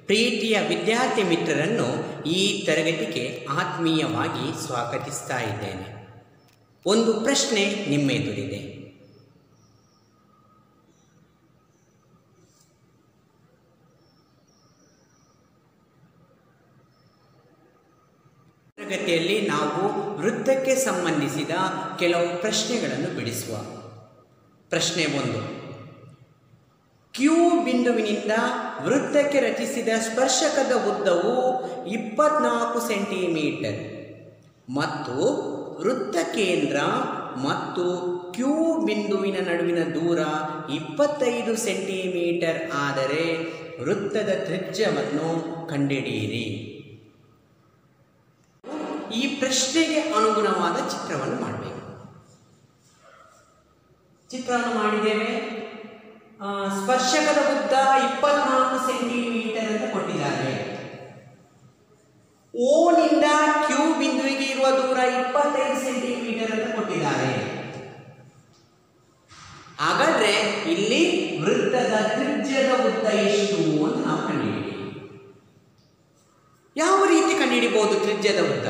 ಪ್ರೀತಿಯ ವಿದ್ಯಾರ್ಥಿ ಮಿತ್ರರನ್ನು ಈ ತರಗತಿಗೆ ಆತ್ಮೀಯವಾಗಿ ಸ್ವಾಗತಿಸ್ತಾ ಇದ್ದೇನೆ ಒಂದು ಪ್ರಶ್ನೆ ನಿಮ್ಮೆದುರಿದೆ ತರಗತಿಯಲ್ಲಿ ನಾವು ವೃತ್ತಕ್ಕೆ ಸಂಬಂಧಿಸಿದ ಕೆಲವು ಪ್ರಶ್ನೆಗಳನ್ನು ಬಿಡಿಸುವ ಪ್ರಶ್ನೆ ಒಂದು ಕ್ಯೂ ಬಿಂದುವಿನಿಂದ ವೃತ್ತಕ್ಕೆ ರಚಿಸಿದ ಸ್ಪರ್ಶಕದ ಉದ್ದವು ಇಪ್ಪತ್ನಾಲ್ಕು ಸೆಂಟಿಮೀಟರ್ ಮತ್ತು ವೃತ್ತ ಕೇಂದ್ರ ಮತ್ತು ಕ್ಯೂ ಬಿಂದುವಿನ ನಡುವಿನ ದೂರ ಇಪ್ಪತ್ತೈದು ಸೆಂಟಿಮೀಟರ್ ಆದರೆ ವೃತ್ತದ ತ್ರಿಜ್ಯವನ್ನು ಕಂಡುಹಿಡಿಯಿರಿ ಈ ಪ್ರಶ್ನೆಗೆ ಅನುಗುಣವಾದ ಚಿತ್ರವನ್ನು ಮಾಡಬೇಕು ಚಿತ್ರವನ್ನು ಮಾಡಿದ್ದೇವೆ ಆ, ಸ್ಪರ್ಶಕದ ಉದ್ದ ಇಪ್ಪತ್ನಾಲ್ಕು ಸೆಂಟಿಮೀಟರ್ ಅಂತ ಕೊಟ್ಟಿದ್ದಾರೆ ಓನಿಂದ ಕ್ಯೂ ಬಿಂದುವಿಗೆ ಇರುವ ದೂರ ಇಪ್ಪತ್ತೈದು ಸೆಂಟಿಮೀಟರ್ ಅಂತ ಕೊಟ್ಟಿದ್ದಾರೆ ಹಾಗಾದ್ರೆ ಇಲ್ಲಿ ವೃತ್ತದ ತ್ರಿಜ್ಯದ ಉದ್ದ ಎಷ್ಟು ಅಂತ ನಾವು ಕಂಡುಹಿಡಿಯಬೇಕು ಯಾವ ರೀತಿ ಕಂಡುಹಿಡಿಬಹುದು ತ್ರಿಜ್ಯದ ಉದ್ದ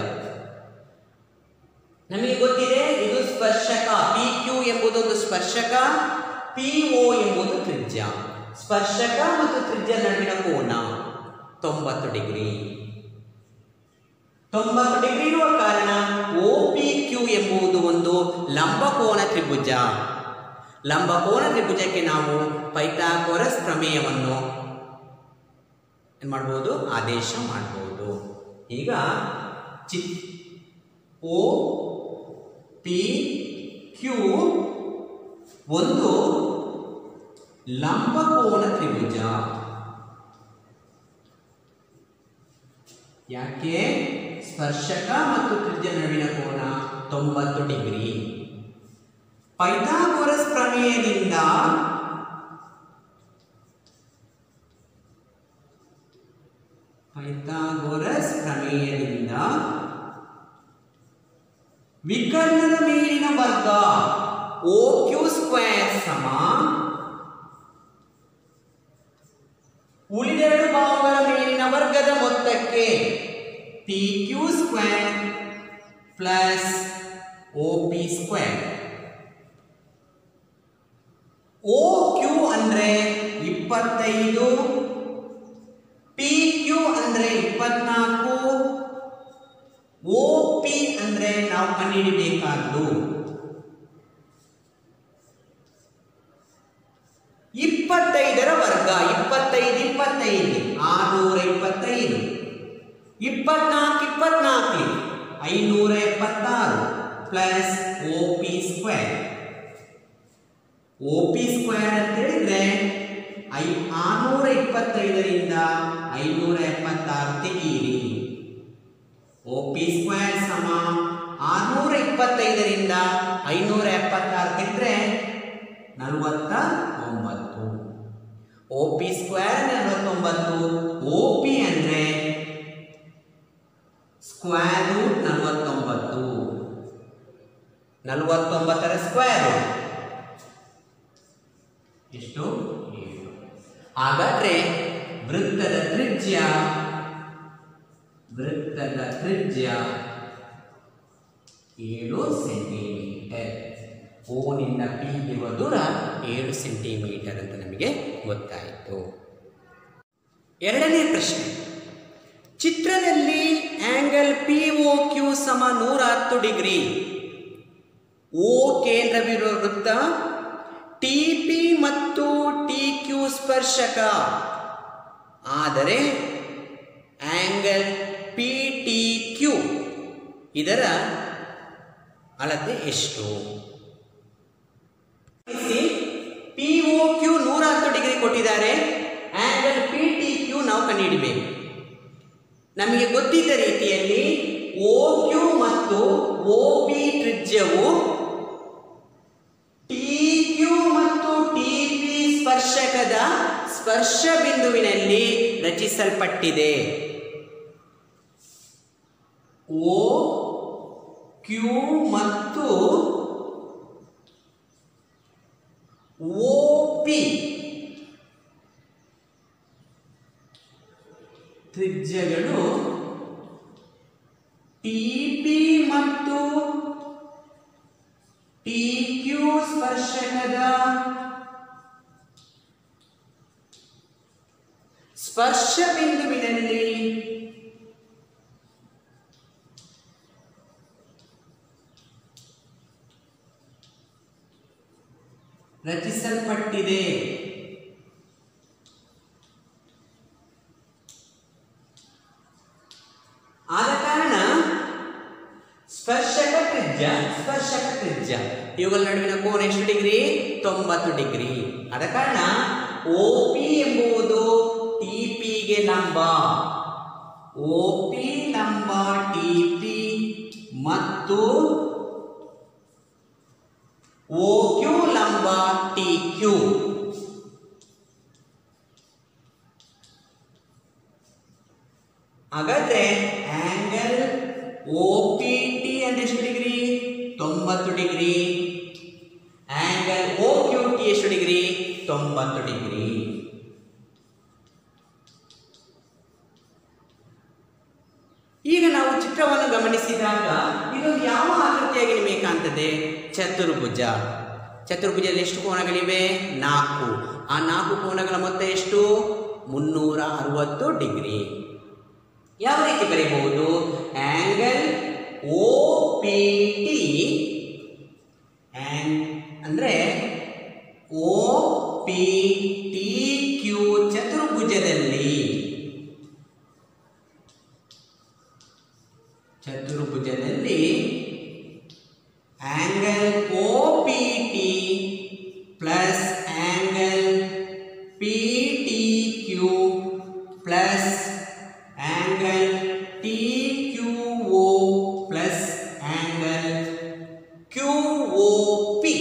ನಮಗೆ ಗೊತ್ತಿದೆ ಇದು ಸ್ಪರ್ಶಕ ಪಿ ಕ್ಯೂ ಎಂಬುದೊಂದು ಸ್ಪರ್ಶಕ ಪಿ ಒ ಎಂಬುದು ತ್ರಿಜ್ಯ ಸ್ಪರ್ಶಕ ಮತ್ತು ತ್ರಿಜ್ಯ ನಡುವಿನ ಕೋನ ತೊಂಬತ್ತು ಡಿಗ್ರಿ ತೊಂಬತ್ತು ಡಿಗ್ರಿ ಇರುವ ಕಾರಣ ಒ ಪಿ ಕ್ಯೂ ಎಂಬುದು ಒಂದು ಲಂಬಕೋನ ತ್ರಿಭುಜ ಲಂಬಕೋನ ತ್ರಿಭುಜಕ್ಕೆ ನಾವು ಪೈಥಾಗೋರಸ್ ಪ್ರಮೇಯವನ್ನು ಏನು ಮಾಡ್ಬೋದು ಆದೇಶ ಮಾಡ್ಬೋದು ಈಗ ಚಿ ಓ ಪಿ ಕ್ಯೂ ಒಂದು ಲಂಬಕೋನ ತ್ರಿಭುಜ ಯಾಕೆ ಸ್ಪರ್ಶಕ ಮತ್ತು ತ್ರಿಜ್ಯ ನಡುವಿನ ಕೋನ ತೊಂಬತ್ತು ಡಿಗ್ರಿ ಪೈಥಾಗೋರಸ್ ಪ್ರಮೇಯದಿಂದ ಪೈಥಾಗೋರಸ್ ಪ್ರಮೇಯದಿಂದ ವಿಕರ್ಣದ ಮೇಲಿನ ವರ್ಗ ಓ ಕ್ಯೂ ಸ್ಕ್ವೇರ್ ಸಮ ಉಳಿದೆರಡು ಭಾಗಗಳ ಮೇಲಿನ ವರ್ಗದ ಮೊತ್ತಕ್ಕೆ P Q square plus O P square O Q ಅಂದ್ರೆ ಇಪ್ಪತ್ತೈದು ಪಿ ಕ್ಯೂ ಅಂದ್ರೆ ಇಪ್ಪತ್ನಾಲ್ಕು ಓ ಪಿ ಅಂದ್ರೆ ನಾವು ಕಂಡುಹಿಡಿಬೇಕಾದ್ದು ಇಪ್ಪತ್ತೈದರ ವರ್ಗ ಇಪ್ಪತ್ತೈದು ಇಪ್ಪತ್ತೈದು ಆರುನೂರ ಇಪ್ಪತ್ತೈದು ಇಪ್ಪತ್ನಾಲ್ಕು ಇಪ್ಪತ್ನಾಲ್ಕು ಐನೂರ ಎಪ್ಪತ್ತಾರು plus O P square O P square ಅಂತ ಹೇಳಿದ್ರೆ ಐ ಆರುನೂರ ಇಪ್ಪತ್ತೈದರಿಂದ ಐನೂರ ಎಪ್ಪತ್ತಾರು ತೆಗೀರಿ ಓ ಪಿ ಸ್ಕ್ವೇರ್ ಸಮ ಆರುನೂರ ಇಪ್ಪತ್ತೈದರಿಂದ ಐನೂರ ಎಪ್ಪತ್ತಾರು ತೆಗೆದ್ರೆ ನಲವತ್ತ ಒಂಬತ್ತು ಓ ಪಿ ಸ್ಕ್ವೇರ್ ನಲವತ್ತೊಂಬತ್ತು ಓ ಪಿ ಅಂದರೆ ಸ್ಕ್ವೇರ್ ರೂಟ್ ನಲವತ್ತೊಂಬತ್ತು ನಲವತ್ತೊಂಬತ್ತರ ಸ್ಕ್ವೇರ್ ಎಷ್ಟು ಏಳು ಹಾಗಾದ್ರೆ ವೃತ್ತದ ತ್ರಿಜ್ಯ ವೃತ್ತದ ತ್ರಿಜ್ಯ ಏಳು ಸೆಂಟಿಮೀಟರ್ ಓನಿಂದ ಪಿಗಿರುವ ದೂರ ಏಳು ಸೆಂಟಿಮೀಟರ್ ಅಂತ ನಮಗೆ ಗೊತ್ತಾಯಿತು ಎರಡನೇ ಪ್ರಶ್ನೆ ಚಿತ್ರದಲ್ಲಿ ಆಂಗಲ್ ಪಿ ಒ ಕ್ಯೂ ಸಮ ನೂರ ಹತ್ತು ಡಿಗ್ರಿ ಓ ಕೇಂದ್ರವಿರುವ ವೃತ್ತ ಟಿ ಪಿ ಮತ್ತು ಟಿ ಕ್ಯೂ ಸ್ಪರ್ಶಕ ಆದರೆ ಆಂಗಲ್ ಪಿ ಟಿ ಕ್ಯೂ ಇದರ ಅಳತೆ ಎಷ್ಟು ಪಿ ಒ ಕ್ಯೂ ನೂರ ಹತ್ತು ಡಿಗ್ರಿ ಕೊಟ್ಟಿದ್ದಾರೆ ಆಂಗಲ್ ಪಿ ಟಿ ಕ್ಯೂ ನಾವು ಕಂಡುಹಿಡಬೇಕು ನಮಗೆ ಗೊತ್ತಿದ್ದ ರೀತಿಯಲ್ಲಿ ಓ ಕ್ಯೂ ಮತ್ತು ಓ ಪಿ ತ್ರಿಜ್ಯವು ಟಿ ಕ್ಯೂ ಮತ್ತು ಟಿ ಪಿ ಸ್ಪರ್ಶಕದ ಸ್ಪರ್ಶ ಬಿಂದುವಿನಲ್ಲಿ ರಚಿಸಲ್ಪಟ್ಟಿದೆ ಓ ಕ್ಯೂ ಮತ್ತು ಓ ಪಿ ತ್ರಿಜ್ಯಗಳು ಟಿ ಪಿ ಮತ್ತು ಟಿ ಕ್ಯೂ ಸ್ಪರ್ಶಕದ ಸ್ಪರ್ಶ ಬಿಂದುವಿನಲ್ಲಿ ರಚಿಸಲ್ಪಟ್ಟಿದೆ ಆದ ಕಾರಣ ಸ್ಪರ್ಶಕ ತ್ರಿಜ್ಯ ಸ್ಪರ್ಶಕ ತ್ರಿಜ್ಯ ಇವುಗಳ ನಡುವಿನ ಕೋನ ಎಷ್ಟು ಡಿಗ್ರಿ ತೊಂಬತ್ತು ಡಿಗ್ರಿ ಆದ ಕಾರಣ ಒ ಪಿ ಎಂಬುದು ಟಿ ಪಿಗೆ ಲಂಬ ಒ ಪಿ ಲಂಬ ಟಿ ಪಿ ಮತ್ತು ಒ ಕ್ಯೂ ಲಂಬ ಟಿ ಕ್ಯೂ ಹಾಗಾದ್ರೆ ಆಂಗಲ್ ಒ ಪಿ ಟಿ ಅಂದ್ರೆ ಎಷ್ಟು ಡಿಗ್ರಿ ತೊಂಬತ್ತು degree angle O Q T ಎಷ್ಟು ಡಿಗ್ರಿ ತೊಂಬತ್ತು ಡಿಗ್ರಿ ಈಗ ನಾವು ಚಿತ್ರವನ್ನು ಗಮನಿಸಿದಾಗ ಇದೊಂದು ಯಾವ ಆಕೃತಿಯಾಗಿ ನಿಮಗೆ ಕಾಣ್ತದೆ ಚತುರ್ಭುಜ ಚತುರ್ಭುಜದಲ್ಲಿ ಎಷ್ಟು ಕೋನಗಳಿವೆ ನಾಲ್ಕು ಆ ನಾಲ್ಕು ಕೋನಗಳ ಮೊತ್ತ ಎಷ್ಟು ಮುನ್ನೂರ ಅರವತ್ತು ಡಿಗ್ರಿ ಯಾವ ರೀತಿ ಬರೀಬಹುದು ಆಂಗಲ್ ಓ ಪಿ ಟಿ ಅಂದ್ರೆ ಓ ಪಿ ಟಿ ಕ್ಯೂ ಚತುರ್ಭುಜದಲ್ಲಿ ಚತುರ್ಭುಜದಲ್ಲಿ angle O P T plus angle P T Q plus angle T Q O plus angle Q O P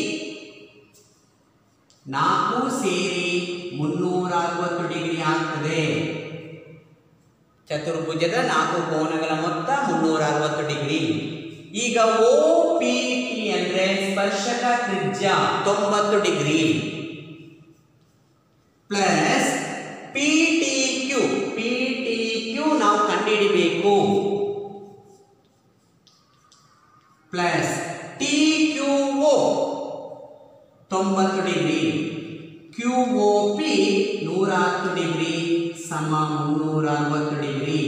ನಾಲ್ಕು ಸೇರಿ ಮುನ್ನೂರ ಅರವತ್ತು ಡಿಗ್ರಿ ಆಗ್ತದೆ ಚತುರ್ಭುಜದ ನಾಲ್ಕು ಕೋನಗಳ ಮೊತ್ತ ಮುನ್ನೂರ ಅರವತ್ತು ಡಿಗ್ರಿ ಈಗ ಓ ಪಿ ಟಿ ಅಂದ್ರೆ ಸ್ಪರ್ಶಕ ತ್ರಿಜ್ಯ ತೊಂಬತ್ತು degree plus P T Q P T Q ನಾವು ಕಂಡುಹಿಡಿಬೇಕು ಪ್ಲಸ್ ಟಿ ಕ್ಯೂ ಓ ತೊಂಬತ್ತು ಡಿಗ್ರಿ ಕ್ಯೂ ಓ ಪಿ ನೂರ ಹತ್ತು ಡಿಗ್ರಿ ಸಮ ಮುನ್ನೂರ ಅರವತ್ತು ಡಿಗ್ರಿ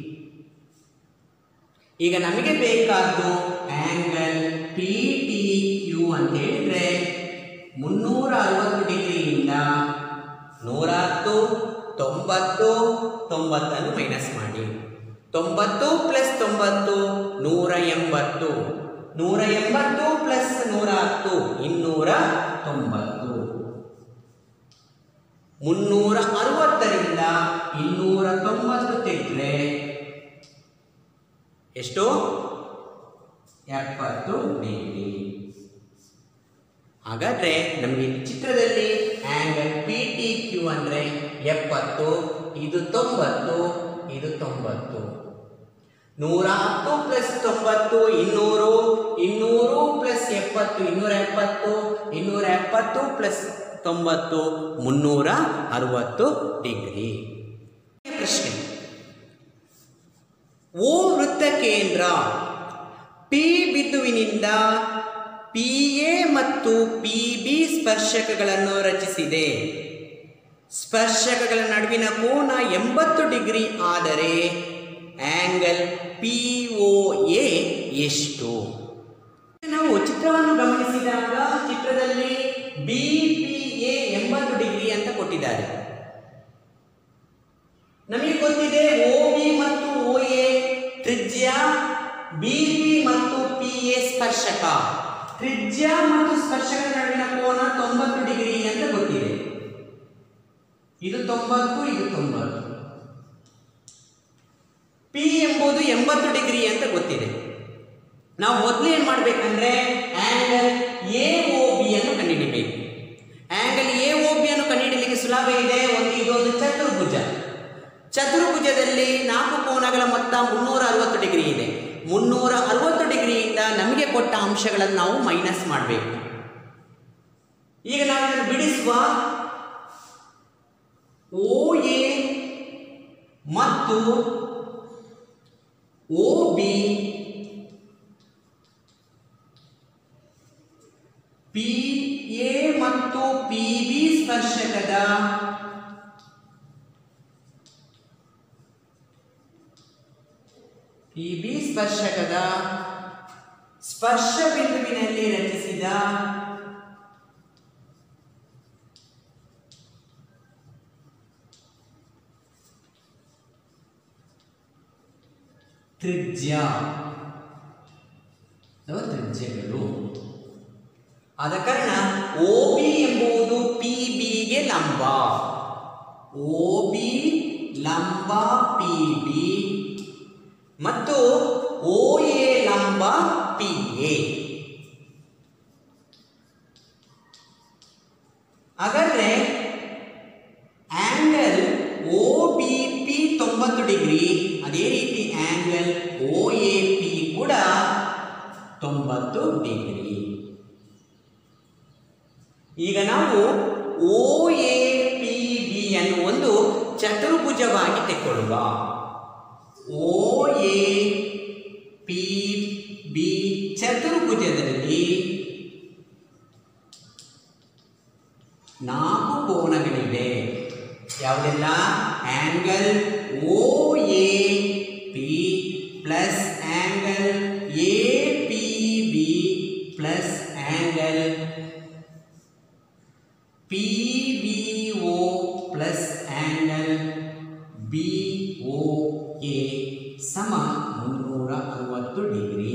ಈಗ ನಮಗೆ ಬೇಕಾದ್ದು ಆಂಗಲ್ ಪಿ ಟಿ ಕ್ಯೂ ಅಂತ ಹೇಳಿದ್ರೆ ಮುನ್ನೂರ ಅರವತ್ತು ಡಿಗ್ರಿಯಿಂದ ನೂರ ಹತ್ತು ತೊಂಬತ್ತು ತೊಂಬತ್ತನ್ನು ಮೈನಸ್ ಮಾಡಿ ತೊಂಬತ್ತು ಪ್ಲಸ್ ತೊಂಬತ್ತು ನೂರ ಎಂಬತ್ತು ನೂರ ಎಂಬತ್ತು ಪ್ಲಸ್ ನೂರ ಹತ್ತು ಇನ್ನೂರ ತೊಂಬತ್ತು ಮುನ್ನೂರ ಅರವತ್ತರಿಂದ ಇನ್ನೂರ ತೊಂಬತ್ತು ತೆಗೆದ್ರೆ ಎಷ್ಟು ಎಪ್ಪತ್ತು ಡಿಗ್ರಿ ಹಾಗಾದ್ರೆ ನಮಗೆ ಈ ಚಿತ್ರದಲ್ಲಿ ಆಂಗಲ್ ಪಿ ಟಿ ಕ್ಯೂ ಅಂದರೆ ಎಪ್ಪತ್ತು ಇದು ತೊಂಬತ್ತು ಇದು ತೊಂಬತ್ತು ನೂರ ಹತ್ತು ಪ್ಲಸ್ ತೊಂಬತ್ತು ಇನ್ನೂರು ಇನ್ನೂರು ಪ್ಲಸ್ ಎಪ್ಪತ್ತು ಇನ್ನೂರ ಎಪ್ಪತ್ತು ಇನ್ನೂರ ಎಪ್ಪತ್ತು ಪ್ಲಸ್ ತೊಂಬತ್ತು ಮುನ್ನೂರ ಅರವತ್ತು ಡಿಗ್ರಿ ಪ್ರಶ್ನೆ ಓ ವೃತ್ತ ಕೇಂದ್ರ ಪಿ ಬಿಂದುವಿನಿಂದ ಪಿ ಎ ಮತ್ತು ಪಿ ಬಿ ಸ್ಪರ್ಶಕಗಳನ್ನು ರಚಿಸಿದೆ ಸ್ಪರ್ಶಕಗಳ ನಡುವಿನ ಕೋನ ಎಂಬತ್ತು ಡಿಗ್ರಿ ಆದರೆ ಆಂಗಲ್ ಪಿ ಒ ಎ ಎಷ್ಟು ನಾವು ಚಿತ್ರವನ್ನು ಗಮನಿಸಿದಾಗ ಚಿತ್ರದಲ್ಲಿ ಬಿ ಪಿ ಎ ಎಂಬತ್ತು ಡಿಗ್ರಿ ಅಂತ ಕೊಟ್ಟಿದ್ದಾರೆ ನಮಗೆ ಗೊತ್ತಿದೆ ಒ ಬಿ ಮತ್ತು ಒ ಎ ತ್ರಿಜ್ಯ ಬಿ ಪಿ ಮತ್ತು ಪಿ ಎ ಸ್ಪರ್ಶಕ ತ್ರಿಜ್ಯ ಮತ್ತು ಸ್ಪರ್ಶಕ ನಡುವಿನ ಕೋನ ತೊಂಬತ್ತು ಡಿಗ್ರಿ ಅಂತ ಗೊತ್ತಿದೆ ಇದು ತೊಂಬತ್ತು ಇದು ತೊಂಬತ್ತು ಪಿ ಎಂಬುದು ಎಂಬತ್ತು ಡಿಗ್ರಿ ಅಂತ ಗೊತ್ತಿದೆ ನಾವು ಮೊದಲು ಏನು ಮಾಡಬೇಕಂದ್ರೆ ಆಂಗಲ್ ಎ ಒ ಬಿ ಅನ್ನು ಕಂಡುಹಿಡಿಬೇಕು ಆಂಗಲ್ ಎ ಒ ಬಿ ಅನ್ನು ಕಂಡುಹಿಡಿಯಲಿಕ್ಕೆ ಸುಲಭ ಇದೆ ಒಂದು ಇದೊಂದು ಚತುರ್ಭುಜ ಚತುರ್ಭುಜದಲ್ಲಿ ನಾಲ್ಕು ಕೋನಗಳ ಮೊತ್ತ ಮುನ್ನೂರ ಅರವತ್ತು ಡಿಗ್ರಿ ಇದೆ ಮುನ್ನೂರ ಅರವತ್ತು ಡಿಗ್ರಿಯಿಂದ ನಮಗೆ ಕೊಟ್ಟ ಅಂಶಗಳನ್ನು ನಾವು ಮೈನಸ್ ಮಾಡಬೇಕು ಈಗ ನಾವು ಇದನ್ನು ಬಿಡಿಸುವ ಓ ಎ ಮತ್ತು ಓ ಬಿ ಪಿ ಎ ಮತ್ತು ಪಿ ಬಿ ಸ್ಪರ್ಶಕದ ಪಿ ಬಿ ಸ್ಪರ್ಶಕದ ಸ್ಪರ್ಶ ಬಿಂದುವಿನಲ್ಲಿ ರಚಿಸಿದ ತ್ರಿಜ್ಯ ಅಥವಾ ತ್ರಿಜ್ಯಗಳು ಆದ ಕಾರಣ ಓ ಬಿ ಎಂಬುದು ಪಿ ಬಿಗೆ ಲಂಬ ಓ ಬಿ ಲಂಬ ಪಿ ಬಿ ಮತ್ತು ಓ ಎ ಲಂಬ ಪಿ ಎ ಹಾಗಾದ್ರೆ ಆಂಗಲ್ ಓ ಬಿ ಪಿ ತೊಂಬತ್ತು ಡಿಗ್ರಿ ಅದೇ ರೀತಿ ಆಂಗಲ್ ಓ ಎ ಪಿ ಕೂಡ ತೊಂಬತ್ತು ಡಿಗ್ರಿ ಈಗ ನಾವು ಓ ಎ ಪಿ ಬಿ ಅನ್ನು ಒಂದು ಚತುರ್ಭುಜವಾಗಿ ತೆಕ್ಕೊಳ್ಳುವ ಓ ಎ ಪಿ ಬಿ ಚತುರ್ಭುಜದಲ್ಲಿ ನಾಲ್ಕು ಕೋನಗಳಿವೆ ಯಾವುದೆಲ್ಲ angle O A P plus angle A P B plus angle P B O plus angle B O A ಸಮ ಮುನ್ನೂರ ಅರವತ್ತು ಡಿಗ್ರಿ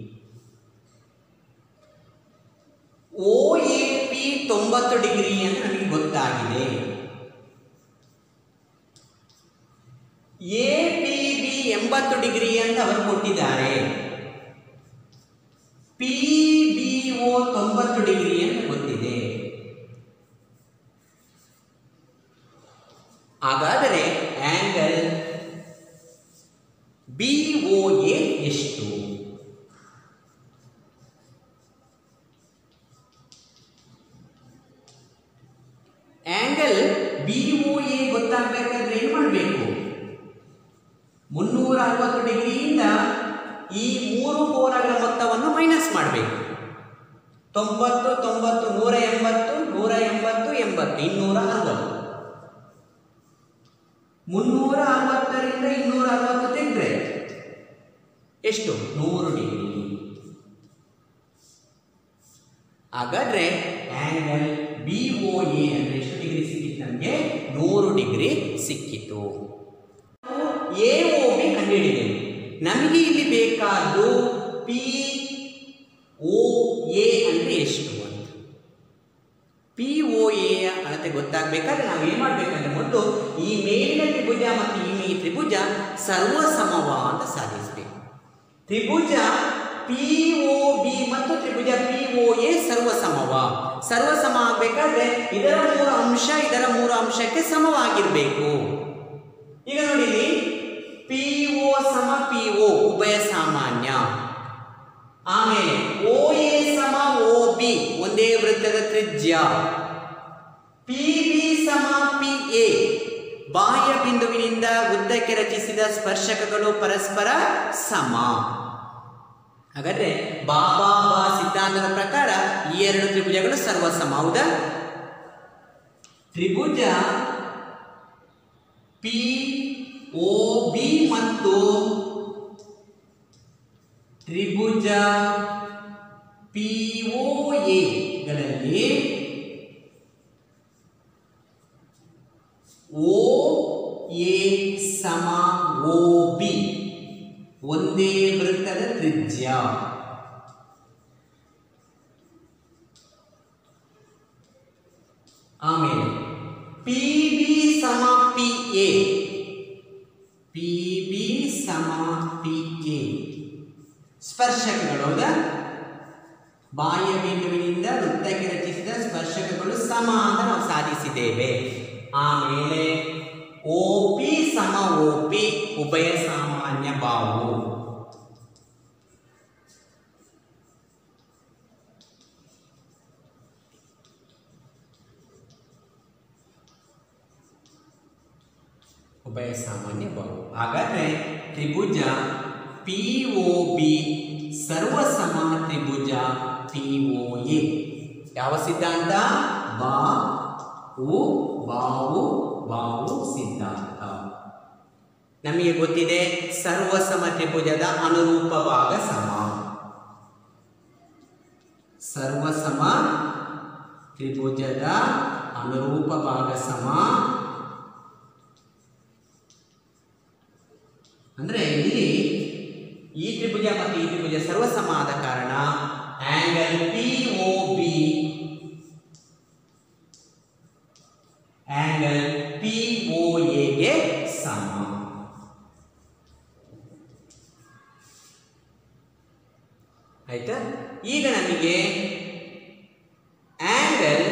ಓ ಎ ಪಿ ತೊಂಬತ್ತು ಡಿಗ್ರಿ ಅಂತ ನಮಗೆ ಗೊತ್ತಾಗಿದೆ ಎ ಪಿ ಬಿ ಎಂಬತ್ತು ಡಿಗ್ರಿ ಅಂತ ಅವರು ಕೊಟ್ಟಿದ್ದಾರೆ ಪಿ ಬಿ ಒ ತೊಂಬತ್ತು ಡಿಗ್ರಿ ಅಂತ ಗೊತ್ತಿದೆ ಹಾಗಾದರೆ ಆಂಗಲ್ ಬಿ ಒ ಎ ಎಷ್ಟು ಆಂಗಲ್ ಬಿ ಒ ಎ ಗೊತ್ತಾಗಬೇಕಾದ್ರೆ ಏನು ಮಾಡಬೇಕು ಮುನ್ನೂರ ಅರವತ್ತು ಡಿಗ್ರಿಯಿಂದ ಈ ಮೂರು ಕೋನಗಳ ಮೊತ್ತವನ್ನು ಮೈನಸ್ ಮಾಡಬೇಕು ತೊಂಬತ್ತು ತೊಂಬತ್ತು ನೂರ ಎಂಬತ್ತು ನೂರ ಎಂಬತ್ತು ಎಂಬತ್ತು ಇನ್ನೂರ ಅರವತ್ತು ಮುನ್ನೂರ ಅರವತ್ತರಿಂದ ಇನ್ನೂರ ಅರವತ್ತು ತೆಗೆದ್ರೆ ಎಷ್ಟು ನೂರು ಡಿಗ್ರಿ ಹಾಗಾದ್ರೆ ಆಂಗಲ್ ಬಿ ಒ ಎ ಅಂದ್ರೆ ಎಷ್ಟು ಡಿಗ್ರಿ ಸಿಕ್ಕಿತ್ತು ನಮಗೆ ನೂರು ಡಿಗ್ರಿ ಸಿಕ್ಕಿತು ಎ ಒ ಬಿ ಕಂಡುಹಿಡಿದೆವು ನಮಗೆ ಇಲ್ಲಿ ಬೇಕಾದ್ದು ಪಿ ಓ ಎ ಅಂದ್ರೆ ಎಷ್ಟು ಅಂತ ಪಿ ಒ ಎ ಅಳತೆ ಗೊತ್ತಾಗಬೇಕಾದ್ರೆ ನಾವು ಏನು ಮಾಡಬೇಕಂದ್ರೆ ಮೊದಲು ಈ ಮೇಲಿನ ತ್ರಿಭುಜ ಮತ್ತು ಈ ಈ ತ್ರಿಭುಜ ಸರ್ವ ಸಮವ ಅಂತ ಸಾಧಿಸಬೇಕು ತ್ರಿಭುಜ ಪಿ ಒ ಬಿ ಮತ್ತು ತ್ರಿಭುಜ ಪಿ ಒ ಎ ಸರ್ವ ಸಮವ ಸರ್ವ ಸಮ ಆಗಬೇಕಾದ್ರೆ ಇದರ ಮೂರು ಅಂಶ ಇದರ ಮೂರು ಅಂಶಕ್ಕೆ ಸಮವಾಗಿರಬೇಕು ಈಗ ನೋಡಿ ಇಲ್ಲಿ ಪಿ ಒ ಸಮ ಪಿ ಒ ಉಭಯ ಸಾಮಾನ್ಯ ಆಮೇಲೆ ಓ ಎ ಸಮ ಓ ಬಿ ಒಂದೇ ವೃತ್ತದ ತ್ರಿಜ್ಯ ಪಿ ಬಿ ಸಮ ಪಿ ಎ ಬಾಹ್ಯ ಬಿಂದುವಿನಿಂದ ಉದ್ದಕ್ಕೆ ರಚಿಸಿದ ಸ್ಪರ್ಶಕಗಳು ಪರಸ್ಪರ ಸಮ ಹಾಗಾದ್ರೆ ಬಾಬಾ ಬಾ ಸಿದ್ಧಾಂತದ ಪ್ರಕಾರ ಈ ಎರಡು ತ್ರಿಭುಜಗಳು ಸರ್ವಸಮ ಹೌದಾ ತ್ರಿಭುಜ ಪಿ ಓ ಬಿ ಮತ್ತು ತ್ರಿಭುಜ ಪಿ ಒ ಎಗಳಲ್ಲಿ ಓ ಎ ಸಮ ಓ ಬಿ ಒಂದೇ ವೃತ್ತದ ತ್ರಿಜ್ಯ ಆಮೇಲೆ ಪಿ ಬಿ ಸಮ ಪಿ ಎ ಪಿ ಬಿ ಸಮ ಪಿ ಎ ಸ್ಪರ್ಶಕಗಳು ಹೌದಾ ಬಾಹ್ಯ ಬಿಂದುವಿನಿಂದ ವೃತ್ತಕ್ಕೆ ರಚಿಸಿದ ಸ್ಪರ್ಶಕಗಳು ಸಮ ಅಂತ ನಾವು ಸಾಧಿಸಿದ್ದೇವೆ ಆಮೇಲೆ ಓ ಪಿ ಸಮ ಓ ಪಿ ಉಭಯ ಸಾಮಾನ್ಯ ಬಾವು ಉಭಯ ಸಾಮಾನ್ಯ ಬಾಹು ಹಾಗಾದರೆ ತ್ರಿಭುಜ ಪಿ ಒ ಬಿ ಸರ್ವಸಮ ತ್ರಿಭುಜ ಪಿ ಒ ಎ ಯಾವ ಸಿದ್ಧಾಂತ ಬಾ ಉ ಬಾವು ಬಾವು ಸಿದ್ಧಾಂತ ನಮಗೆ ಗೊತ್ತಿದೆ ಸರ್ವಸಮ ತ್ರಿಭುಜದ ಅನುರೂಪ ಭಾಗ ಸಮ ಸರ್ವಸಮ ತ್ರಿಭುಜದ ಅನುರೂಪ ಭಾಗ ಸಮ ಅಂದ್ರೆ ಇಲ್ಲಿ ಈ ತ್ರಿಭುಜ ಮತ್ತು ಈ ತ್ರಿಭುಜ ಸರ್ವಸಮ ಆದ ಕಾರಣ angle P O B angle P O ಎಗೆ ಸಮ ಆಯ್ತಾ ಈಗ ನಮಗೆ ಆಂಗಲ್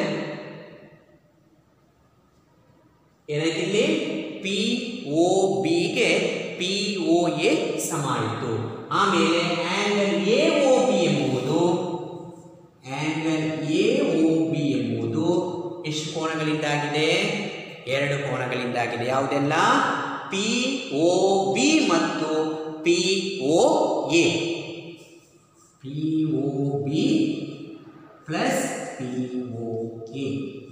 ಏನಾಯ್ತು ಇಲ್ಲಿ ಪಿ ಒ ಬಿಗೆ ಪಿ ಒ ಎ ಸಮ ಆಯಿತು ಆಮೇಲೆ ಆಂಗಲ್ ಎ ಒ ಬಿ ಎಂಬುದು ಆಂಗಲ್ ಎ ಒ ಬಿ ಎಂಬುದು ಎಷ್ಟು ಕೋನಗಳಿಂದಾಗಿದೆ ಎರಡು ಕೋನಗಳಿಂದಾಗಿದೆ ಯಾವುದೆಲ್ಲ ಪಿ ಒ ಬಿ ಮತ್ತು P O A P O B plus P O A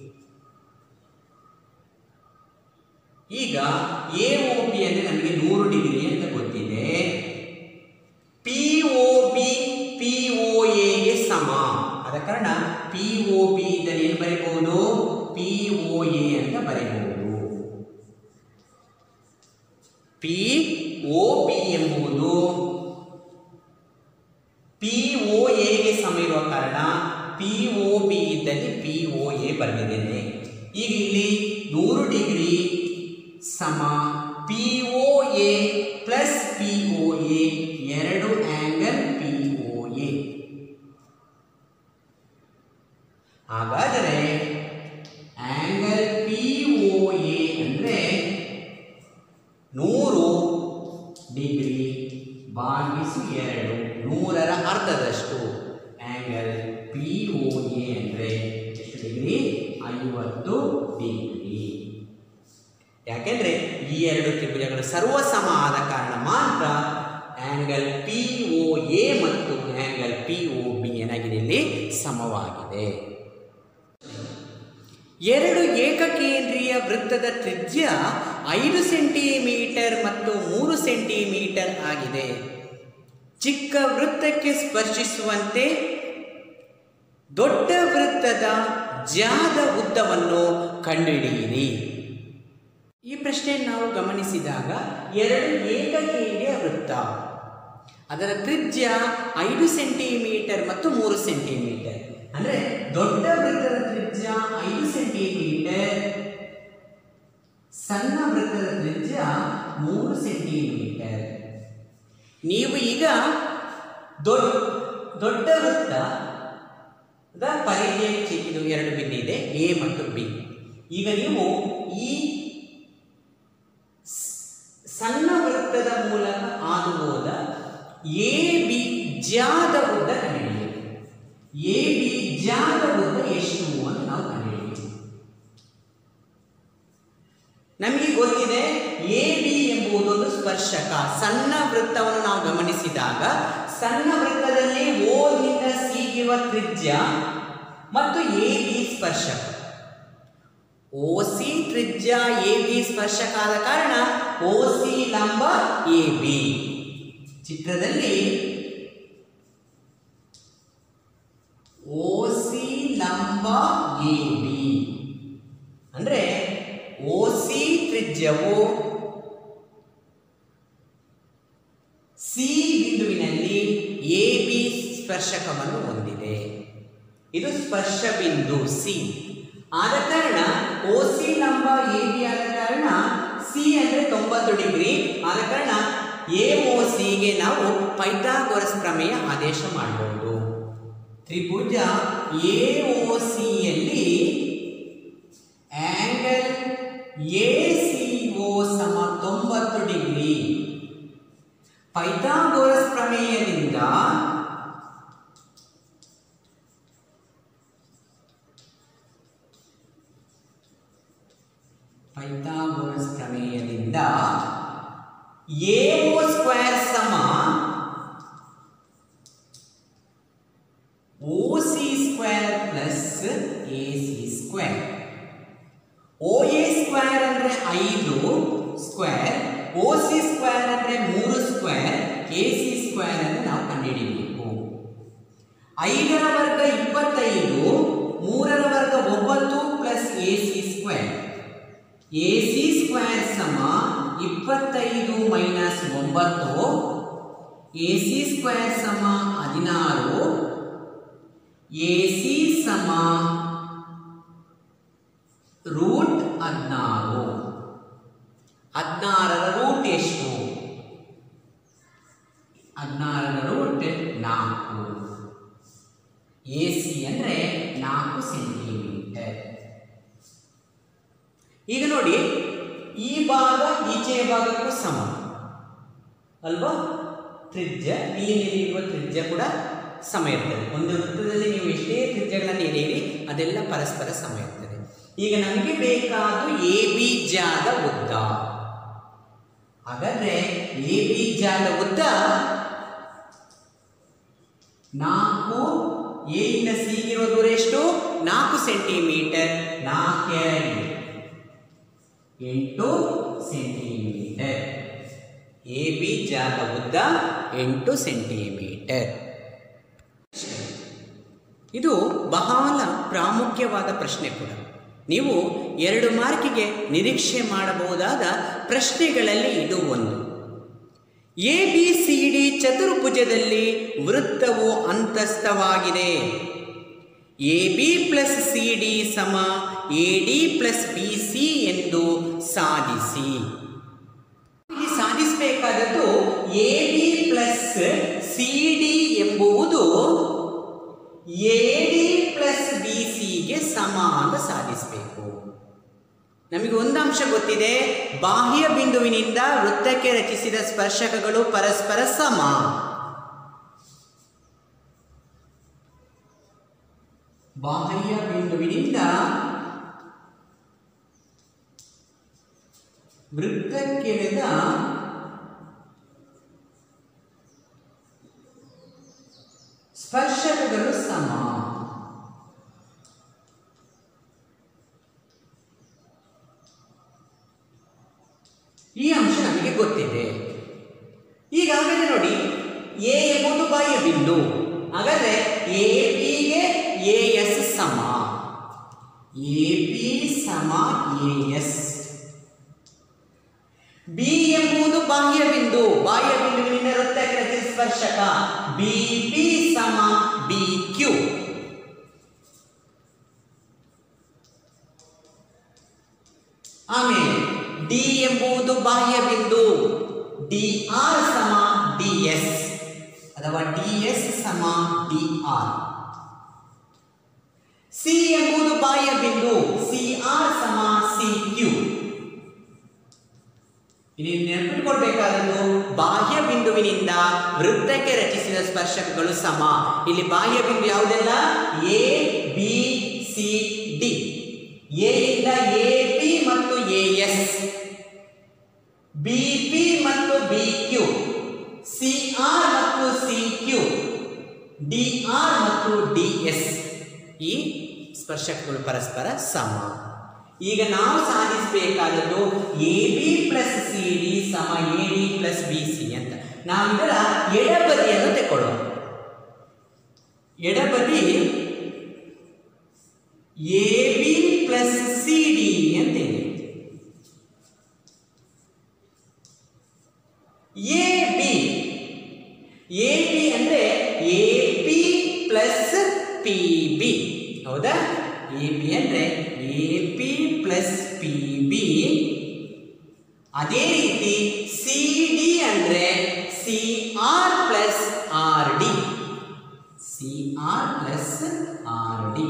ಈಗ ಎ ಒ ಬಿ ಅಂದರೆ ನಮಗೆ ನೂರು ಡಿಗ್ರಿ ಅಂತ ಗೊತ್ತಿದೆ P O B P O ಎಗೆ ಸಮ ಆದ ಕಾರಣ ಪಿ ಒ ಬಿ ಇದನ್ನು ಏನು ಬರೀಬಹುದು ಪಿ ಒ ಎ ಅಂತ ಬರೀಬಹುದು ಪಿ ಒ ಬಿ ಎಂಬುದು ಪಿ ಒ ಎಗೆ ಸಮ ಇರುವ ಕಾರಣ ಪಿ ಒ ಬಿ ಇದ್ದಲ್ಲಿ ಪಿ ಒ ಎ ಬರೆದಿದ್ದೇನೆ ಈಗ ಇಲ್ಲಿ ನೂರು ಡಿಗ್ರಿ ಸಮ P O A plus P O A ಎರಡು ಆಂಗಲ್ ಪಿ ಒ ಎ ಹಾಗಾದರೆ ಆಂಗಲ್ ಪಿ ಒ ಎ ಅಂದರೆ ನೂರು ಡಿಗ್ರಿ ಭಾಗಿಸು ಎರಡು ನೂರರ ಅರ್ಧದಷ್ಟು ಆಂಗಲ್ ಪಿ ಒ ಎ ಅಂದರೆ ಎಷ್ಟು ಡಿಗ್ರಿ ಐವತ್ತು ಡಿಗ್ರಿ ಯಾಕೆಂದ್ರೆ ಈ ಎರಡು ತ್ರಿಭುಜಗಳು ಸರ್ವಸಮ ಆದ ಕಾರಣ ಮಾತ್ರ ಆಂಗಲ್ ಪಿ ಒ ಎ ಮತ್ತು ಆಂಗಲ್ ಪಿ ಒ ಬಿ ಏನಾಗಿದೆ ಇಲ್ಲಿ ಸಮವಾಗಿದೆ ಎರಡು ಏಕಕೇಂದ್ರೀಯ ವೃತ್ತದ ತ್ರಿಜ್ಯ ಐದು ಸೆಂಟಿಮೀಟರ್ ಮತ್ತು ಮೂರು ಸೆಂಟಿಮೀಟರ್ ಆಗಿದೆ ಚಿಕ್ಕ ವೃತ್ತಕ್ಕೆ ಸ್ಪರ್ಶಿಸುವಂತೆ ದೊಡ್ಡ ವೃತ್ತದ ಜಾದ ಉದ್ದವನ್ನು ಕಂಡುಹಿಡಿಯಿರಿ ಈ ಪ್ರಶ್ನೆ ನಾವು ಗಮನಿಸಿದಾಗ ಎರಡು ಏಕಕೇಂದ್ರೀಯ ವೃತ್ತ ಅದರ ತ್ರಿಜ್ಯ ಐದು ಸೆಂಟಿಮೀಟರ್ ಮತ್ತು ಮೂರು ಸೆಂಟಿಮೀಟರ್ ಅಂದರೆ ದೊಡ್ಡ ವೃತ್ತದ ತ್ರಿಜ್ಯ ಐದು ಸೆಂಟಿಮೀಟರ್ ಸಣ್ಣ ವೃತ್ತದ ತ್ರಿಜ್ಯ ಮೂರು ಸೆಂಟಿಮೀಟರ್ ನೀವು ಈಗ ದೊಡ್ಡ ದೊಡ್ಡ ವೃತ್ತ ಪರಿಧಿಯ ಇದು ಎರಡು ಬಿಂದು ಇದೆ ಎ ಮತ್ತು ಬಿ ಈಗ ನೀವು ಈ ಸಣ್ಣ ವೃತ್ತದ ಮೂಲಕ ಹಾದು ಹೋದ ಎ ಬಿ ಜಾದ ಉದ್ದ ಕಂಡುಹಿಡಿಯಿರಿ ಎ ಬಿ ಜಾದ ಉದ್ದ ಎಷ್ಟು ಅಂತ ನಾವು ಕಂಡುಹಿಡಿಯಿರಿ ನಮಗೆ ಗೊತ್ತಿದೆ ಎ ಬಿ ಎಂಬುದೊಂದು ಸ್ಪರ್ಶಕ ಸಣ್ಣ ವೃತ್ತವನ್ನು ನಾವು ಗಮನಿಸಿದಾಗ ಸಣ್ಣ ವೃತ್ತದಲ್ಲಿ ಓ ನಿಂದ ಸಿಗಿರುವ ತ್ರಿಜ್ಯ ಮತ್ತು ಎ ಬಿ ಸ್ಪರ್ಶಕ ಓ ಸಿ ತ್ರಿಜ್ಯ ಎ ಬಿ ಸ್ಪರ್ಶಕ ಆದ ಕಾರಣ ಓ ಸಿ ಲಂಬ ಎ ಬಿ ಚಿತ್ರದಲ್ಲಿ ಓ ಸಿ ಲಂಬ ಎ ಬಿ ಅಂದರೆ ಓ ಸಿ ತ್ರಿಜ್ಯವು ಸಿ ಬಿಂದುವಿನಲ್ಲಿ ಎ ಬಿ ಸ್ಪರ್ಶಕವನ್ನು ಹೊಂದಿದೆ ಇದು ಸ್ಪರ್ಶ ಬಿಂದು ಸಿ ಆದ ಕಾರಣ ಓ ಸಿ ಲಂಬ ಎ ಬಿ ಆದ ಕಾರಣ ಸಿ ಅಂದರೆ ತೊಂಬತ್ತು ಡಿಗ್ರಿ ಆದ ಕಾರಣ ಎ ಓ ಸಿಗೆ ನಾವು ಪೈಥಾಗೊರಸ್ ಪ್ರಮೇಯ ಆದೇಶ ಮಾಡಬಹುದು ತ್ರಿಭುಜ ಎ ಓ ಸಿಯಲ್ಲಿ ಆಂಗಲ್ ಎ ಸಿ ಓ ಸಮ ತೊಂಬತ್ತು ಡಿಗ್ರಿ ಪೈಥಾಗೊರಸ್ ಪ್ರಮೇಯದಿಂದ ಪೈಥಾಗೊರಸ್ ಪ್ರಮೇಯದಿಂದ ಎ ಓ ಸ್ಕ್ವೇರ್ ಸಮ O C square plus A C square O A square ಅಂದರೆ ಐದು ಸ್ಕ್ವೇರ್ ಓ ಸಿ ಸ್ಕ್ವೇರ್ ಅಂದರೆ ಮೂರು ಸ್ಕ್ವೇರ್ ಎ ಸಿ ಸ್ಕ್ವೇರ್ ಅಂದರೆ ನಾವು ಕಂಡುಹಿಡಿಯಬೇಕು ಐದರ ವರ್ಗ ಇಪ್ಪತ್ತೈದು ಮೂರರ ವರ್ಗ ಒಂಬತ್ತು plus A C square A C square ಸಮ ಇಪ್ಪತ್ತೈದು ಮೈನಸ್ ಒಂಬತ್ತು ಎ ಸಿ ಸ್ಕ್ವೇರ್ ಸಮ ಹದಿನಾರು ಎ ಸಿ ಸಮ ರೂಟ್ ಹದಿನಾರು ಹದಿನಾರರ ರೂಟ್ ಎಷ್ಟು ಹದಿನಾರರ ರೂಟ್ ನಾಲ್ಕು ಎ ಸಿ ಅಂದರೆ ನಾಲ್ಕು ಸೆಂಟಿಮೀಟರ್ ಈಗ ನೋಡಿ ಈ ಭಾಗ ಈಚೆಯ ಭಾಗಕ್ಕೂ ಸಮ ಅಲ್ವಾ ತ್ರಿಜ್ಯ ಇಲ್ಲಿರುವ ತ್ರಿಜ್ಯ ಕೂಡ ಸಮ ಇರ್ತದೆ ಒಂದು ವೃತ್ತದಲ್ಲಿ ನೀವು ಎಷ್ಟೇ ತ್ರಿಜ್ಯಗಳನ್ನು ಎಳೆಯಿರಿ ಅದೆಲ್ಲ ಪರಸ್ಪರ ಸಮ ಇರ್ತದೆ ಈಗ ನಮಗೆ ಬೇಕಾದ ಎ ಬಿ ಜಾದ ಉದ್ದ ಹಾಗಾದ್ರೆ ಎ ಬಿ ಜಾದ ಉದ್ದ ನಾಲ್ಕು ಎ ಇಂದ ಸಿ ಇರುವ ದೂರ ಎಷ್ಟು ನಾಲ್ಕು ಸೆಂಟಿಮೀಟರ್ ನಾಲ್ಕೆರಡು ಎಂಟು ಸೆಂಟಿಮೀಟರ್ ಎ ಬಿ ಜಾಗ ಉದ್ದ ಎಂಟು ಸೆಂಟಿಮೀಟರ್ ಇದು ಬಹಳ ಪ್ರಾಮುಖ್ಯವಾದ ಪ್ರಶ್ನೆ ಕೂಡ ನೀವು ಎರಡು ಮಾರ್ಕಿಗೆ ನಿರೀಕ್ಷೆ ಮಾಡಬಹುದಾದ ಪ್ರಶ್ನೆಗಳಲ್ಲಿ ಇದು ಒಂದು ಎ ಬಿ ಸಿ ಡಿ ಚತುರ್ಭುಜದಲ್ಲಿ ವೃತ್ತವು ಅಂತಸ್ಥವಾಗಿದೆ A B plus C D ಸಮ A D plus B C ಎಂದು ಸಾಧಿಸಿ ಇಲ್ಲಿ ಸಾಧಿಸಬೇಕಾದದ್ದು A B plus C D ಎಂಬುದು ಎ ಡಿ ಪ್ಲಸ್ ಬಿ ಸಿಗೆ ಸಮ ಅಂತ ಸಾಧಿಸಬೇಕು ನಮಗೆ ಒಂದು ಅಂಶ ಗೊತ್ತಿದೆ ಬಾಹ್ಯ ಬಿಂದುವಿನಿಂದ ವೃತ್ತಕ್ಕೆ ರಚಿಸಿದ ಸ್ಪರ್ಶಕಗಳು ಪರಸ್ಪರ ಸಮ ಬಾಹ್ಯ ಬಿಂದುವಿನಿಂದ ವೃತ್ತಕ್ಕೆಳೆದ ಸ್ಪರ್ಶಕಗಳು ಸಮ ಈ ಅಂಶ ನಮಗೆ ಗೊತ್ತಿದೆ ಈಗಾಗಲೇ ನೋಡಿ ಎ ಎಂಬುದು ಬಾಹ್ಯ ಬಿಂದು ಹಾಗಾದ್ರೆ ಎ ಪಿಗೆ ಎ ಎಸ್ ಸಮ ಎ ಪಿ ಸಮ ಎ ಎಸ್ ಬಿ ಎಂಬುದು ಬಾಹ್ಯ ಬಿಂದು ಬಾಹ್ಯ ಬಿಂದುವಿನಿಂದ ವೃತ್ತಕ್ಕೆ ರಚಿಸಿದ ಸ್ಪರ್ಶಕ ಬಿ ಪಿ ಸಮ ಬಿ ಕ್ಯೂ ಆಮೇಲೆ ಡಿ ಎಂಬುದು ಬಾಹ್ಯ ಬಿಂದು ಡಿ ಆರ್ ಸಮ ಡಿ ಎಸ್ ಅಥವಾ ಡಿ ಎಸ್ ಸಮ ಡಿ ಆರ್ ಸಿ ಎಂಬುದು ಬಾಹ್ಯ ಬಿಂದು ಸಿ ಆರ್ ಸಮ ಸಿ ಕ್ಯೂ ಇಲ್ಲಿ ನೆನಪಿಟ್ಕೊಳ್ಬೇಕಾದದ್ದು ಬಾಹ್ಯ ಬಿಂದುವಿನಿಂದ ವೃತ್ತಕ್ಕೆ ರಚಿಸಿದ ಸ್ಪರ್ಶಕಗಳು ಸಮ ಇಲ್ಲಿ ಬಾಹ್ಯ ಬಿಂದು ಯಾವುದೆಲ್ಲ A B C D A ಇಂದ ಎ ಪಿ ಮತ್ತು ಎ ಎಸ್ ಬಿ ಪಿ ಮತ್ತು ಬಿ ಕ್ಯೂ ಸಿ ಆರ್ ಮತ್ತು ಸಿ ಕ್ಯೂ ಡಿ ಆರ್ ಮತ್ತು ಡಿ ಎಸ್ ಈ ಸ್ಪರ್ಶಕಗಳು ಪರಸ್ಪರ ಸಮ ಈಗ ನಾವು ಸಾಧಿಸಬೇಕಾದದ್ದು A B plus C D ಸಮ A D plus B C ಅಂತ ನಾವು ಇದರ ಎಡಬದಿಯನ್ನು ತಗೊಳ್ಳೋಣ ಎಡಬದಿ A B plus C D ಅಂತೇಳಿ ಎ ಬಿ ಎ ಬಿ ಅಂದರೆ A P plus P B ಹೌದಾ ಎ ಬಿ ಅಂದರೆ A P plus P B ಅದೇ ರೀತಿ ಸಿ ಡಿ ಅಂದರೆ C R plus R D C R plus R D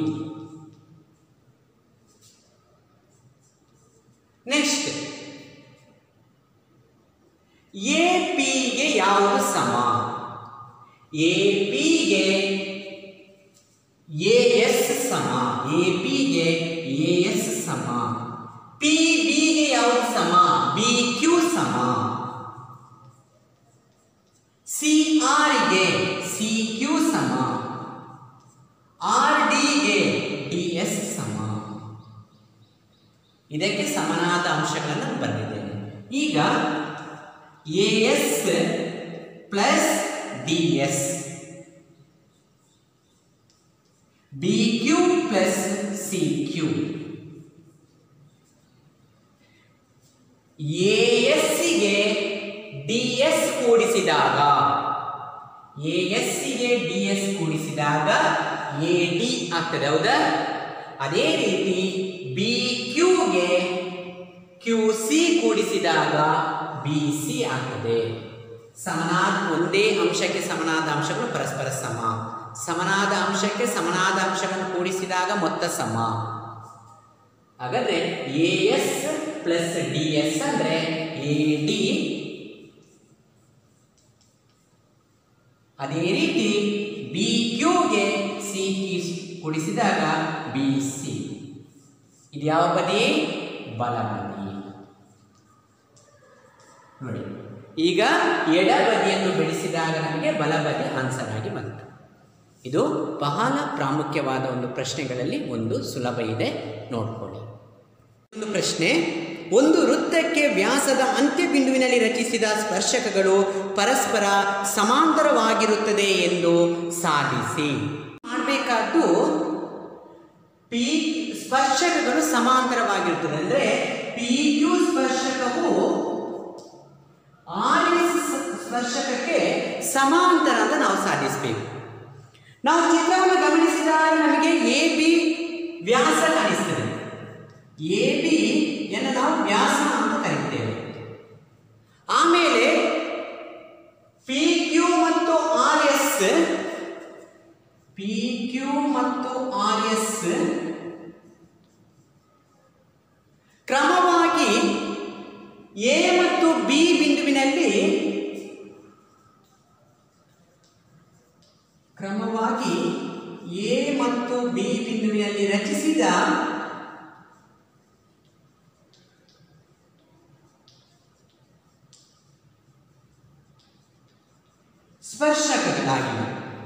next A ಪಿಗೆ ಯಾವುದು ಸಮ ಎ ಪಿಗೆ ಎ ಎಸ್ ಸಮ ಎ ಪಿಗೆ ಎ ಎಸ್ ಸಮ ಪಿ ಬಿಗೆ ಯಾವುದು ಸಮ ಬಿ ಕ್ಯೂ ಸಮ ಸಿ ಆರ್ಗೆ ಸಿ ಕ್ಯೂ ಸಮ ಆರ್ ಡಿಗೆ ಡಿ ಎಸ್ ಸಮ ಇದಕ್ಕೆ ಸಮನಾದ ಅಂಶಗಳನ್ನು ಬರೆದಿದ್ದೇನೆ ಈಗ A S plus D S B Q plus C Q A ಎಸ್ಸಿಗೆ ಡಿ ಎಸ್ ಕೂಡಿಸಿದಾಗ ಎ ಎಸ್ಸಿಗೆ ಡಿ ಎಸ್ ಕೂಡಿಸಿದಾಗ ಎ ಡಿ ಆಗ್ತದೆ ಹೌದಾ ಅದೇ ರೀತಿ ಬಿ ಕ್ಯೂಗೆ ಕ್ಯೂ ಸಿ ಕೂಡಿಸಿದಾಗ ಬಿ ಸಿ ಆಗ್ತದೆ ಸಮನಾದ ಒಂದೇ ಅಂಶಕ್ಕೆ ಸಮನಾದ ಅಂಶಗಳು ಪರಸ್ಪರ ಸಮ ಸಮನಾದ ಅಂಶಕ್ಕೆ ಸಮನಾದ ಅಂಶವನ್ನು ಕೂಡಿಸಿದಾಗ ಮೊತ್ತ ಸಮ ಹಾಗಾದ್ರೆ A S plus D S ಅಂದ್ರೆ ಎ ಡಿ ಅದೇ ರೀತಿ ಬಿ ಕ್ಯೂಗೆ ಸಿ ಕ್ಯೂ ಕೂಡಿಸಿದಾಗ ಬಿ ಸಿ ಇದು ಯಾವ ಬದಿ ಬಲಬದಿ ನೋಡಿ ಈಗ ಎಡಬದಿಯನ್ನು ಬೆಳೆಸಿದಾಗ ನಮಗೆ ಬಲಬದಿ ಆನ್ಸರ್ ಆಗಿ ಬಂತು ಇದು ಬಹಳ ಪ್ರಾಮುಖ್ಯವಾದ ಒಂದು ಪ್ರಶ್ನೆಗಳಲ್ಲಿ ಒಂದು ಸುಲಭ ಇದೆ ನೋಡ್ಕೊಳ್ಳಿ ಒಂದು ಪ್ರಶ್ನೆ ಒಂದು ವೃತ್ತಕ್ಕೆ ವ್ಯಾಸದ ಅಂತ್ಯಬಿಂದುವಿನಲ್ಲಿ ರಚಿಸಿದ ಸ್ಪರ್ಶಕಗಳು ಪರಸ್ಪರ ಸಮಾಂತರವಾಗಿರುತ್ತದೆ ಎಂದು ಸಾಧಿಸಿ ಮಾಡಬೇಕಾದ್ದು ಪಿ ಸ್ಪರ್ಶಕಗಳು ಸಮಾಂತರವಾಗಿರುತ್ತದೆ ಅಂದರೆ ಪಿ ಕ್ಯೂ ಸ್ಪರ್ಶಕವು ಆರ್ ಎಸ್ ಸ್ಪರ್ಶಕಕ್ಕೆ ಸಮಾಂತರ ಅಂತ ನಾವು ಸಾಧಿಸಬೇಕು ನಾವು ಚಿತ್ರವನ್ನು ಗಮನಿಸಿದಾಗ ನಮಗೆ ಎ ಬಿ ವ್ಯಾಸ ಕಾಣಿಸ್ತದೆ ಎ ಬಿ ಯನ್ನು ನಾವು ವ್ಯಾಸ ಅಂತ ಕರೀತೇವೆ ಆಮೇಲೆ ಪಿ ಕ್ಯೂ ಮತ್ತು ಆರ್ ಎಸ್ ಪಿ ಕ್ಯೂ ಮತ್ತು ಆರ್ ಎಸ್ ಕ್ರಮವಾಗಿ ಎ ಮತ್ತು ಬಿ ಬಿಂದುವಿನಲ್ಲಿ ಕ್ರಮವಾಗಿ ಎ ಮತ್ತು ಬಿ ಬಿಂದುವಿನಲ್ಲಿ ರಚಿಸಿದ ಸ್ಪರ್ಶಕಗಳಾಗಿವೆ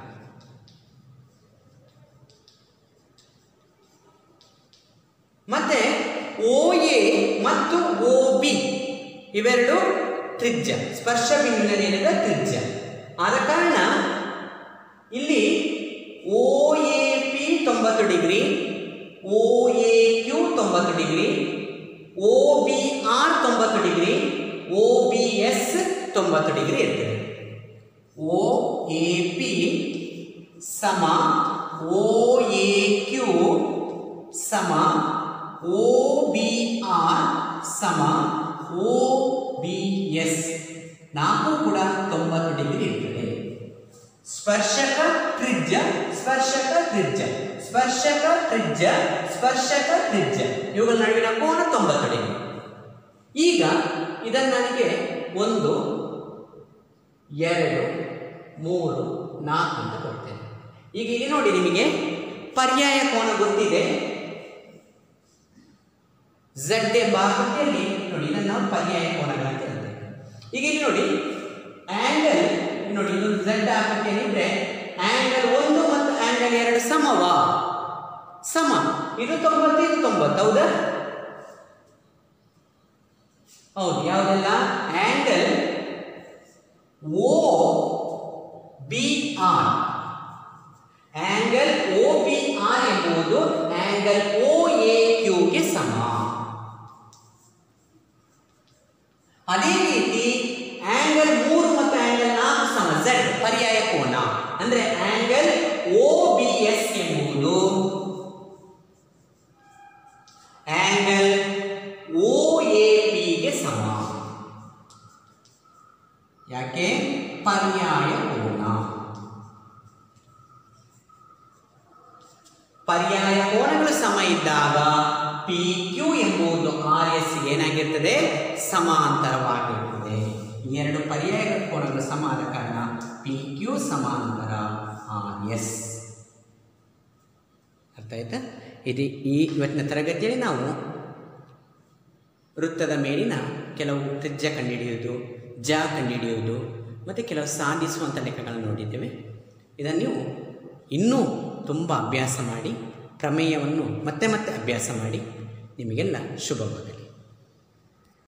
ಮತ್ತೆ ಓ ಎ ಮತ್ತು ಓ ಬಿ ಇವೆರಡು ತ್ರಿಜ್ಯ ಸ್ಪರ್ಶ ಬಿಂದುವಿನಲ್ಲಿ ಏನಿದೆ ತ್ರಿಜ್ಯ ಆದ ಕಾರಣ ಇಲ್ಲಿ ಓ ಎ ಪಿ ತೊಂಬತ್ತು ಡಿಗ್ರಿ ಓ ಎ ಕ್ಯೂ ತೊಂಬತ್ತು ಡಿಗ್ರಿ ಓ ಬಿ ಆರ್ ತೊಂಬತ್ತು ಡಿಗ್ರಿ ಓ ಬಿ ಎಸ್ ತೊಂಬತ್ತು ಡಿಗ್ರಿ ಇರ್ತದೆ ಓ ಎ ಪಿ ಸಮ ಓ ಎ ಕ್ಯೂ ಸಮ ಓ ಬಿ ಆರ್ ಸಮ ಓ ಬಿ ಎಸ್ ನಾಲ್ಕು ಕೂಡ ತೊಂಬತ್ತು ಡಿಗ್ರಿ ಇರ್ತದೆ ಸ್ಪರ್ಶಕ ತ್ರಿಜ್ಯ ಸ್ಪರ್ಶಕ ತ್ರಿಜ್ಯ ಸ್ಪರ್ಶಕ ತ್ರಿಜ್ಯ ಸ್ಪರ್ಶಕ ತ್ರಿಜ್ಯ ಇವುಗಳ ನಡುವಿನ ಕೋನ ತೊಂಬತ್ತು ಡಿಗ್ರಿ ಈಗ ಇದನ್ನು ನನಗೆ ಒಂದು ಎರಡು ಮೂರು ನಾಲ್ಕು ಅಂತ ಕೊಡ್ತೇನೆ ಈಗ ಇಲ್ಲಿ ನೋಡಿ ನಿಮಗೆ ಪರ್ಯಾಯ ಕೋನ ಗೊತ್ತಿದೆ ಝಡ್ ಎಂಬ ಆಕೃತಿಯಲ್ಲಿ ನೋಡಿ ಇದನ್ನು ನಾವು ಪರ್ಯಾಯ ಕೋನಗಳಂತ ಹೇಳ್ತೇವೆ ಈಗ ಇಲ್ಲಿ ನೋಡಿ ಆಂಗಲ್ ನೋಡಿ ಇದು ಝಡ್ ಆಕೃತಿಯಲ್ಲಿದ್ರೆ ಆಂಗಲ್ ಒಂದು ಮತ್ತು ಆಂಗಲ್ ಎರಡು ಸಮವಾ ಸಮ ಇದು ತೊಂಬತ್ತು ಇದು ತೊಂಬತ್ತು ಹೌದಾ ಹೌದು ಯಾವುದೆಲ್ಲ angle O B R angle O B R ಎಂಬುದು ಆಂಗಲ್ ಓ ಎ ಕ್ಯೂಗೆ ಸಮ ಅದೇ ರೀತಿ ಆಂಗಲ್ ಮೂರು ಮತ್ತು ಆಂಗಲ್ ನಾಲ್ಕು ಸಮ ಝಡ್ ಪರ್ಯಾಯ ಕೋನ ಅಂದ್ರೆ ಆಂಗಲ್ ಓ ಬಿ ಎಸ್ ಎಂಬುದು ಆಂಗಲ್ ಓ ಎ ಪಿಗೆ ಸಮ ಯಾಕೆ ಪರ್ಯಾಯ ಕೋನ ಪರ್ಯಾಯ ಕೋನಗಳು ಸಮ ಇದ್ದಾಗ ಪಿ ಕ್ಯೂ ಎಂಬುದು ಆರ್ ಎಸ್ ಏನಾಗಿರ್ತದೆ ಸಮಾಂತರವಾಗಿರ್ತದೆ ಈ ಎರಡು ಪರ್ಯಾಯ ಕೋನಗಳು ಸಮ ಆದ ಕಾರಣ ಪಿ ಕ್ಯೂ ಸಮಾಂತರ ಆರ್ ಎಸ್ ಅರ್ಥ ಆಯ್ತಾ ಇದು ಈ ಇವತ್ತಿನ ತರಗತಿಯಲ್ಲಿ ನಾವು ವೃತ್ತದ ಮೇಲಿನ ಕೆಲವು ತ್ರಿಜ್ಯ ಕಂಡುಹಿಡಿಯುವುದು ಜ ಕಂಡುಹಿಡಿಯುವುದು ಮತ್ತು ಕೆಲವು ಸಾಧಿಸುವಂಥ ಲೆಕ್ಕಗಳನ್ನು ನೋಡಿದ್ದೇವೆ ಇದನ್ನು ನೀವು ಇನ್ನೂ ತುಂಬ ಅಭ್ಯಾಸ ಮಾಡಿ ಪ್ರಮೇಯವನ್ನು ಮತ್ತೆ ಮತ್ತೆ ಅಭ್ಯಾಸ ಮಾಡಿ ನಿಮಗೆಲ್ಲ ಶುಭವಾಗಲಿ